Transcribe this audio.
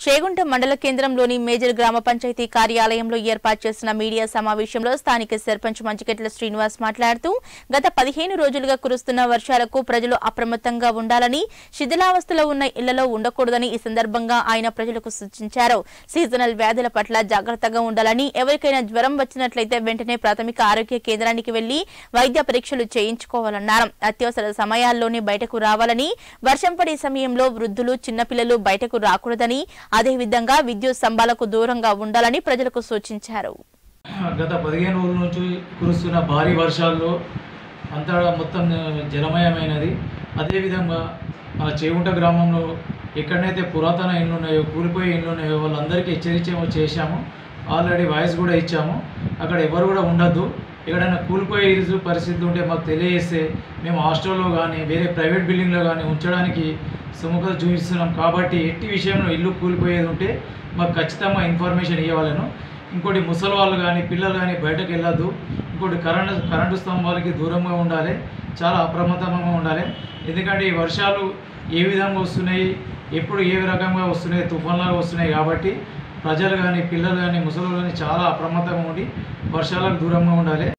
చేగుంట మండల కేంద్రంలోని మేజర్ గ్రామ పంచాయతీ కార్యాలయంలో ఏర్పాటు చేసిన మీడియా సమావేశంలో స్థానిక సర్పంచ్ మంచికెట్ల శ్రీనివాస్ మాట్లాడుతూ గత పదిహేను రోజులుగా కురుస్తున్న వర్షాలకు ప్రజలు అప్రమత్తంగా ఉండాలని శిథిలావస్థలో ఉన్న ఇళ్లలో ఉండకూడదని ఈ సందర్భంగా ఆయన ప్రజలకు సూచించారు సీజనల్ వ్యాధుల పట్ల జాగ్రత్తగా ఉండాలని ఎవరికైనా జ్వరం వచ్చినట్లయితే వెంటనే ప్రాథమిక ఆరోగ్య కేంద్రానికి వెళ్లి వైద్య పరీక్షలు చేయించుకోవాలన్నారు అత్యవసర సమయాల్లోనే బయటకు రావాలని వర్షం పడే సమయంలో వృద్ధులు చిన్నపిల్లలు బయటకు రాకూడదని అదేవిధంగా విద్యుత్ స్తంభాలకు దూరంగా ఉండాలని ప్రజలకు సూచించారు గత పదిహేను రోజుల నుంచి కురుస్తున్న భారీ వర్షాల్లో అంతా మొత్తం జలమయమైనది అదేవిధంగా మన చేగుంట గ్రామంలో ఎక్కడనైతే పురాతన ఇండ్లు ఉన్నాయో కూలిపోయే ఇండ్లు ఉన్నాయో వాళ్ళందరికీ హెచ్చరించేమో చేశాము ఆల్రెడీ వాయిస్ కూడా ఇచ్చాము అక్కడ ఎవరు కూడా ఉండొద్దు ఎక్కడైనా కూలిపోయే ఇరుసు పరిస్థితి ఉంటే మాకు తెలియజేస్తే మేము హాస్టల్లో కానీ వేరే ప్రైవేట్ బిల్డింగ్లో కానీ ఉంచడానికి సుముఖత చూపిస్తున్నాం కాబట్టి ఎట్టి విషయంలో ఇల్లు కూలిపోయేది ఉంటే మాకు ఖచ్చితంగా ఇన్ఫర్మేషన్ ఇవ్వాలను ఇంకోటి ముసలి వాళ్ళు కానీ పిల్లలు కానీ బయటకు వెళ్ళొద్దు ఇంకోటి కరెంటు కరెంటు స్తంభాలకి దూరంగా ఉండాలి చాలా అప్రమత్తంగా ఉండాలి ఎందుకంటే ఈ వర్షాలు ఏ విధంగా వస్తున్నాయి ఎప్పుడు ఏ రకంగా వస్తున్నాయి తుఫాన్లాగా వస్తున్నాయి కాబట్టి ప్రజలు కానీ పిల్లలు కానీ ముసలి కానీ చాలా అప్రమత్తంగా ఉండి వర్షాలకు దూరంగా ఉండాలి